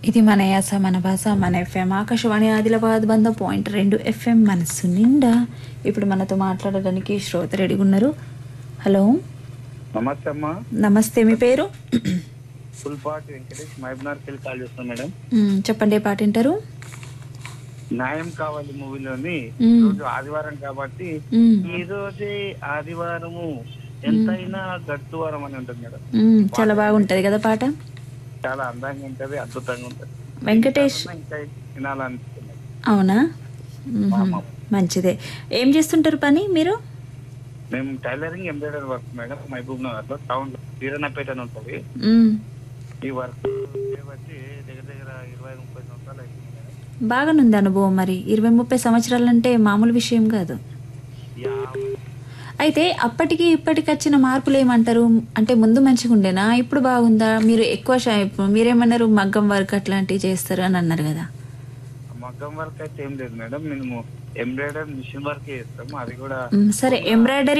ఇది మన యాస మన భాష మన ఎఫ్ఎం ఆకాశవాణి ఆదిలాబాద్ వంద పాయింట్ రెండు ఎఫ్ఎం మనసు నిండా ఇప్పుడు మనతో మాట్లాడడానికి శ్రోత రెడీగా ఉన్నారు హలో నమస్తే అమ్మా నమస్తే మీ పేరు ఫుల్ పార్ట్ వెంకటేష్ మహబూబ్నగర్కి వెళ్ళి కాల్ చేస్తాం మేడం మ్, చెప్పండి ఏ పాట వింటారు న్యాయం కావాలి మూవీలోని మ్మ్. రోజు ఆదివారం కాబట్టి మ్, ఈ రోజే ఆదివారము ఎంతైనా గట్టువారం అని ఉంటుంది మేడం మ్, చాలా బాగుంటది కదా పాట చాలా అందంగా ఉంటది అద్భుతంగా ఉంటది వెంకటేష్ ఇంకా వినాలనిపిస్తుంది అవునా మ్హూ. మంచిదే ఏం చేస్తుంటారు పని మీరు మేము tailoring embroidery work madam Mahbub Nagar లో టౌన్ లో వీరన్నపేట అని ఉంటుంది మ్, ఈ వర్క్ వచ్చి దగ్గర దగ్గర ఇరవై ముప్పై సంవత్సరాలు అయింది మేడం బాగానుంది అనుభవం మరి ఇరవై ముప్పై సంవత్సరాలంటే మామూలు విషయం కాదు యా అయితే అప్పటికి ఇప్పటికి వచ్చిన మార్పులు ఏమంటారు అంటే ముందు మంచిగా ఉండేనా ఇప్పుడు బాగుందా మీరు ఎక్కువ శా- ఇప్పుడు మీరేమన్నారు మగ్గం వర్క్ అట్లాంటివి చేస్తారు అని అన్నారు కదా మగ్గం వర్క్ అయితే ఏం లేదు మేడం మేము ఎంబ్రాయిడరీ మిషన్ వర్క్ చేస్తాము అది కూడా మ్, సరే ఎంబ్రాయిడరీ